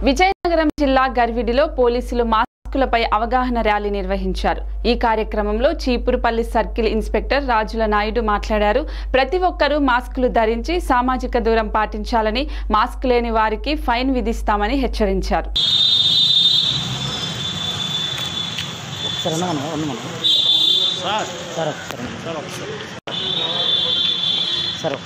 విజయనగరం జిల్లా గర్విడిలో పోలీసులు మాస్కులపై అవగాహన ర్యాలీ నిర్వహించారు ఈ కార్యక్రమంలో చీపురుపల్లి సర్కిల్ ఇన్స్పెక్టర్ రాజుల నాయుడు మాట్లాడారు ప్రతి ఒక్కరూ మాస్కులు ధరించి సామాజిక దూరం పాటించాలని మాస్క్ లేని వారికి ఫైన్ విధిస్తామని హెచ్చరించారు ఒకసారి అన్న మనం అన్న మనం సార్ సార్ ఒకసారి అన్న. సార్ ఒకసారి సార్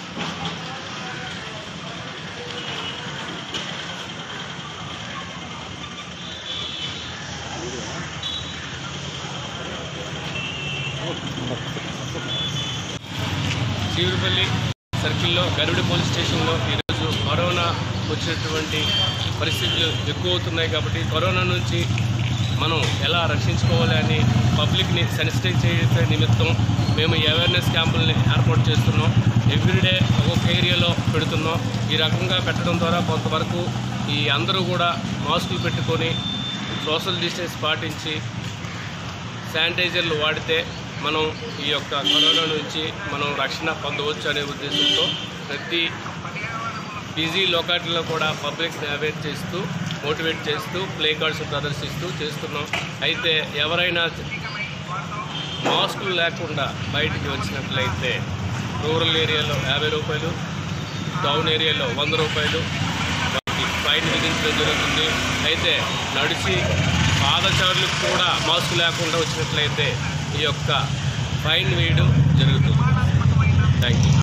చీవురుపల్లి సర్కిల్లో గరుడి పోలీస్ స్టేషన్లో ఈరోజు కరోనా వచ్చినటువంటి పరిస్థితులు ఎక్కువ అవుతున్నాయి కాబట్టి కరోనా నుంచి మనం ఎలా రక్షించుకోవాలి అని పబ్లిక్ని సెన్సిటైజ్ చేయడం నిమిత్తం మేము ఈ అవేర్నెస్ క్యాంపుల్ని ఏర్పాటు చేస్తున్నాం ఎవ్రీడే ఒక్కొక్క ఏరియాలో పెడుతున్నాం ఈ రకంగా పెట్టడం ద్వారా కొంతవరకు ఈ అందరూ కూడా మాస్కులు పెట్టుకొని సోషల్ డిస్టెన్స్ పాటించి శానిటైజర్లు వాడితే మనం ఈ యొక్క కరోనా నుంచి మనం రక్షణ పొందవచ్చు అనే ఉద్దేశంతో ప్రతి బిజీ లొకాలిటీలో కూడా పబ్లిక్ని అవేర్ చేస్తూ మోటివేట్ చేస్తూ ప్లే కార్డ్స్ ప్రదర్శిస్తూ చేస్తున్నాం అయితే ఎవరైనా మాస్కులు లేకుండా బయటికి వచ్చినట్లయితే రూరల్ ఏరియాలో యాభై రూపాయలు టౌన్ ఏరియాలో వంద రూపాయలు వారికి ఫైన్ విధించడం జరుగుతుంది అయితే నడిచి పాదచారులకు కూడా మాస్క్ లేకుండా వచ్చినట్లయితే ఈ యొక్క ఫైన్ వేయడం జరుగుతుంది థ్యాంక్ యూ